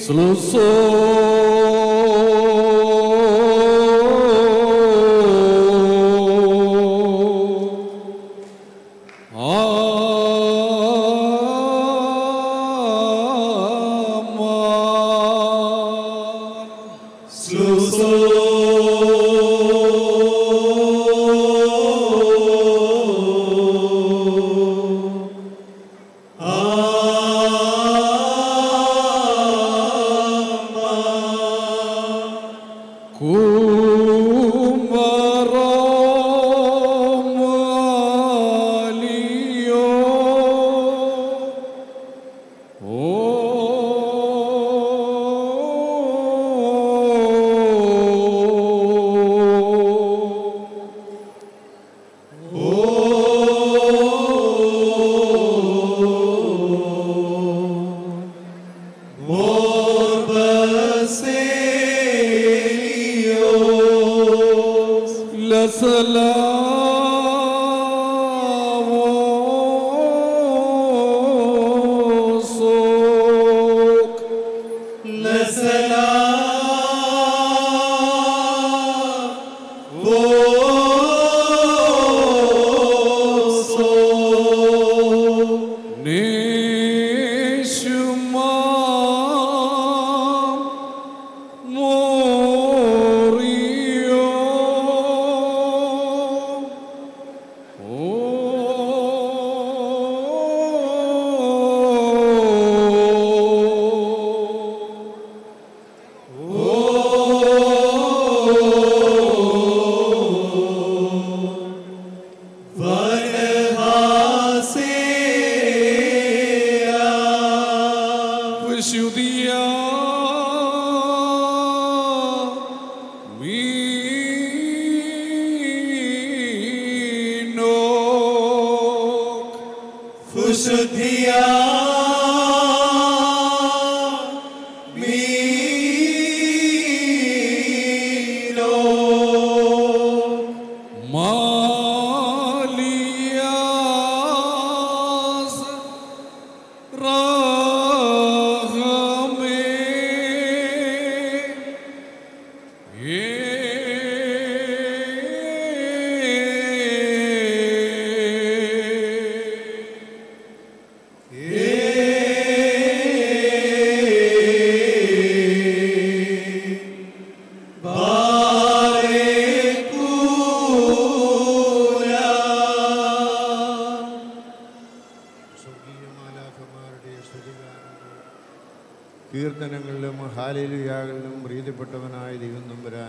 കീർത്തനങ്ങളിലും ഹാലേലുയാകളിലും പ്രീതിപ്പെട്ടവനായ ദൈവം നമ്പുരാൻ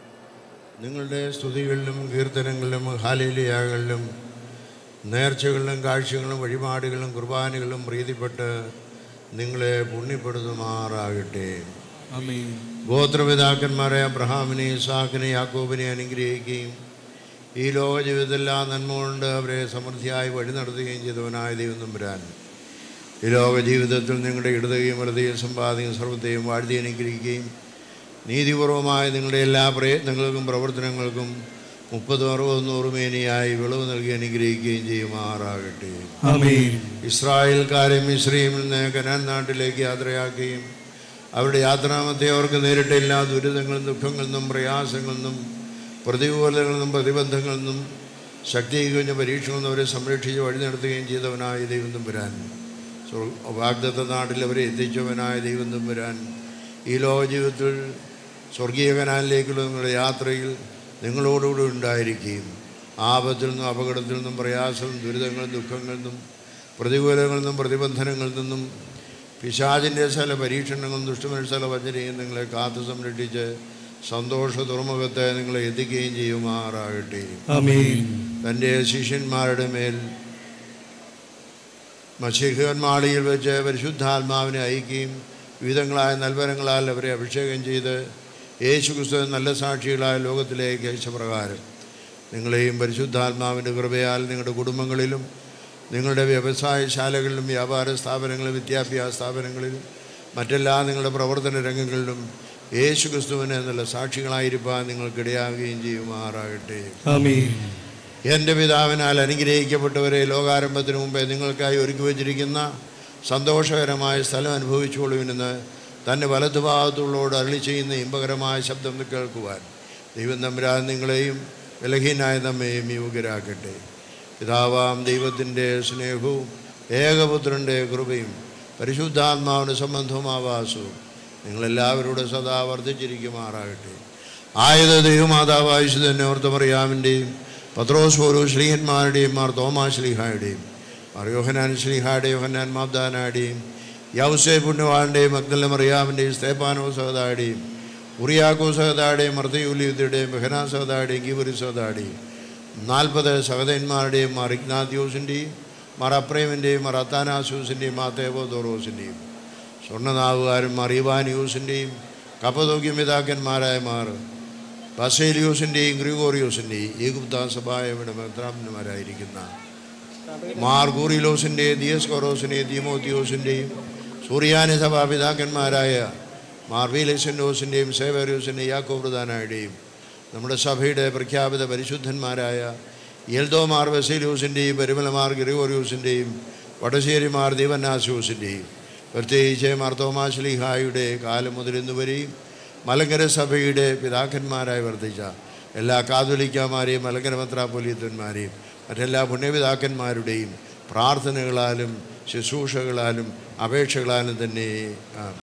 നിങ്ങളുടെ സ്തുതികളിലും കീർത്തനങ്ങളിലും ഹാലേലുയാകളിലും നേർച്ചകളിലും കാഴ്ചകളും വഴിപാടുകളും കുർബാനകളും പ്രീതിപ്പെട്ട് നിങ്ങളെ പുണ്യപ്പെടുത്തുമാറാകട്ടെ ഗോത്രപിതാക്കന്മാരെ അബ്രഹാമിനെ ഇസാഖിനെ യാക്കോബിനെ അനുഗ്രഹിക്കുകയും ഈ ലോക ജീവിതത്തിലെല്ലാ നന്മ കൊണ്ട് അവരെ സമൃദ്ധിയായി വഴി നടത്തുകയും ചെയ്തവനായ ദൈവം നമ്പുരാൻ ഈ ലോക ജീവിതത്തിൽ നിങ്ങളുടെ ഇടതുകയും വെറുതെയും സമ്പാദിയും സർവത്തെയും വാഴ്ത്തി അനുഗ്രഹിക്കുകയും നീതിപൂർവമായ നിങ്ങളുടെ എല്ലാ പ്രയത്നങ്ങൾക്കും പ്രവർത്തനങ്ങൾക്കും മുപ്പതും അറുപതും നൂറുമേനിയായി വിളവ് നൽകി അനുഗ്രഹിക്കുകയും ചെയ്യുമാറാകട്ടെ ഇസ്രായേൽക്കാരെ മിശ്രയിൽ നിന്ന് കനാൻ നാട്ടിലേക്ക് യാത്രയാക്കുകയും അവരുടെ യാത്രാമത്തെ അവർക്ക് നേരിട്ട എല്ലാ ദുരിതങ്ങളും ദുഃഖങ്ങളിൽ നിന്നും പ്രയാസങ്ങളിൽ നിന്നും പ്രതികൂലങ്ങളിൽ നിന്നും പ്രതിബന്ധങ്ങളിൽ നിന്നും ശക്തി കഴിഞ്ഞ പരീക്ഷകളിൽ നിന്ന് അവരെ സംരക്ഷിച്ച് വഴി നടത്തുകയും ചെയ്തവനായ ദൈവം തമ്പുരാൻ വാഗ്ദത്ത നാട്ടിൽ അവരെ എത്തിച്ചവനായ ദൈവം തമ്പുരാൻ ഈ ലോക ജീവിതത്തിൽ സ്വർഗീയ കനാലിലേക്കുള്ള നിങ്ങളുടെ യാത്രയിൽ നിങ്ങളോടുകൂടി ഉണ്ടായിരിക്കുകയും ആപത്തിൽ നിന്നും അപകടത്തിൽ നിന്നും പ്രയാസവും ദുരിതങ്ങളും ദുഃഖങ്ങളിൽ നിന്നും പ്രതികൂലങ്ങളിൽ നിന്നും പ്രതിബന്ധനങ്ങളിൽ നിന്നും പിശാചിൻ്റെ ചില പരീക്ഷണങ്ങളും ദുഷ്ടമനുസല വഞ്ചനയും നിങ്ങളെ കാത്തു സംരക്ഷിച്ച് സന്തോഷ തുറമുഖത്തെ നിങ്ങളെ എത്തിക്കുകയും ചെയ്യുമാറാകട്ടെ തൻ്റെ ശിഷ്യന്മാരുടെ മേൽ മഷിഹന്മാളിയിൽ വെച്ച് പരിശുദ്ധാത്മാവിനെ അയക്കുകയും വിവിധങ്ങളായ നൽവരങ്ങളാൽ അവരെ അഭിഷേകം ചെയ്ത് യേശു ക്രിസ്തു നല്ല സാക്ഷികളായ ലോകത്തിലേക്ക് അയച്ചപ്രകാരം നിങ്ങളെയും പരിശുദ്ധാത്മാവിൻ്റെ കൃപയാൽ നിങ്ങളുടെ കുടുംബങ്ങളിലും നിങ്ങളുടെ വ്യവസായശാലകളിലും വ്യാപാര സ്ഥാപനങ്ങളിലും വിദ്യാഭ്യാസ സ്ഥാപനങ്ങളിലും മറ്റെല്ലാ നിങ്ങളുടെ പ്രവർത്തന രംഗങ്ങളിലും യേശു ക്രിസ്തുവിനെ നല്ല സാക്ഷികളായിരിക്കാൻ നിങ്ങൾക്കിടയാകുകയും ചെയ്യുമാറാകട്ടെ എൻ്റെ പിതാവിനാൽ അനുഗ്രഹിക്കപ്പെട്ടവരെ ലോകാരംഭത്തിന് മുമ്പേ നിങ്ങൾക്കായി ഒരുക്കി വച്ചിരിക്കുന്ന സന്തോഷകരമായ സ്ഥലം അനുഭവിച്ചുകൊള്ളുവിനെന്ന് തൻ്റെ വലതുഭാഗത്തുള്ളോട് അരളി ചെയ്യുന്ന ഇമ്പകരമായ ശബ്ദം കേൾക്കുവാൻ ദൈവം തമ്പുരാൻ നിങ്ങളെയും ബലഹീനായ നമ്മെയും യോഗ്യരാക്കട്ടെ പിതാവാം ദൈവത്തിൻ്റെ സ്നേഹവും ഏകപുത്രൻ്റെ കൃപയും പരിശുദ്ധാത്മാവിൻ്റെ സംബന്ധവും ആവാസവും നിങ്ങളെല്ലാവരോടും സദാ വർദ്ധിച്ചിരിക്കുമാറാകട്ടെ ആയത് ദൈവമാതാവായുഷ് തന്നെ ഓർത്തമറിയാമിൻ്റെയും പത്രോസ് ഓരോ ശ്രീഹന്മാരുടെയും മാർ തോമാ ശ്രീഹായുടെയും മാർ യോഹനാൻ ശ്രീഹായുടെയും യോഹന്നാൻ മാബ്ദാനായുടെയും യൗസേ പുണ്യവാളിൻ്റെയും മഗ്ദല മറിയാമിൻ്റെയും സ്തേപ്പാനോ സഹതായുടെയും ഉറിയാക്കോ സഹതായുടെയും മർത്തയൂലിയുദ്ധയുടെയും ബഹനാ സഹതായുടെയും ഗീവരി സഹതായുടെയും നാൽപ്പത് സഹതന്മാരുടെയും മാർ ഇഗ്നാത്യോസിൻ്റെയും മാർ അപ്രേമിൻ്റെയും മാർ അത്താനാസൂസിൻ്റെയും മാർ തേവോദോറോസിൻ്റെയും സ്വർണ്ണനാവുകാരൻ മാർ ഇവാനിയൂസിൻ്റെയും കപ്പതോഗ്യം പിതാക്കന്മാരായ മാർ ബസേലിയോസിൻ്റെയും ഗ്രിഗോറിയോസിൻ്റെയും ഈഗുപ്ത സഭായുടെ മെത്രാമന്മാരായിരിക്കുന്ന മാർ ഗൂറിലോസിൻ്റെയും ദിയസ്കോറോസിൻ്റെയും ദീമോത്തിയോസിൻ്റെയും സൂര്യാനി സഭാ പിതാക്കന്മാരായ മാർ വീലസെൻഡോസിൻ്റെയും സേവരിയോസിൻ്റെയും യാക്കോ പ്രധാനായുടെയും നമ്മുടെ സഭയുടെ പ്രഖ്യാപിത പരിശുദ്ധന്മാരായ എൽദോ മാർ ബസേലിയോസിൻ്റെയും പരിമലമാർ ഗ്രിഗോറിയോസിൻ്റെയും വടശ്ശേരി മാർ ദീവന്നാസൂസിൻ്റെയും പ്രത്യേകിച്ച് മാർ തോമാശ്ലീഹായുടെ കാലം മുതൽ ഇന്നുവരെയും മലങ്കര സഭയുടെ പിതാക്കന്മാരായി വർദ്ധിച്ച എല്ലാ കാതുലിക്കന്മാരെയും മലങ്കര മെത്രാപ്പൊലീത്തന്മാരെയും മറ്റെല്ലാ പുണ്യപിതാക്കന്മാരുടെയും പ്രാർത്ഥനകളാലും ശുശ്രൂഷകളാലും അപേക്ഷകളാലും തന്നെ ആ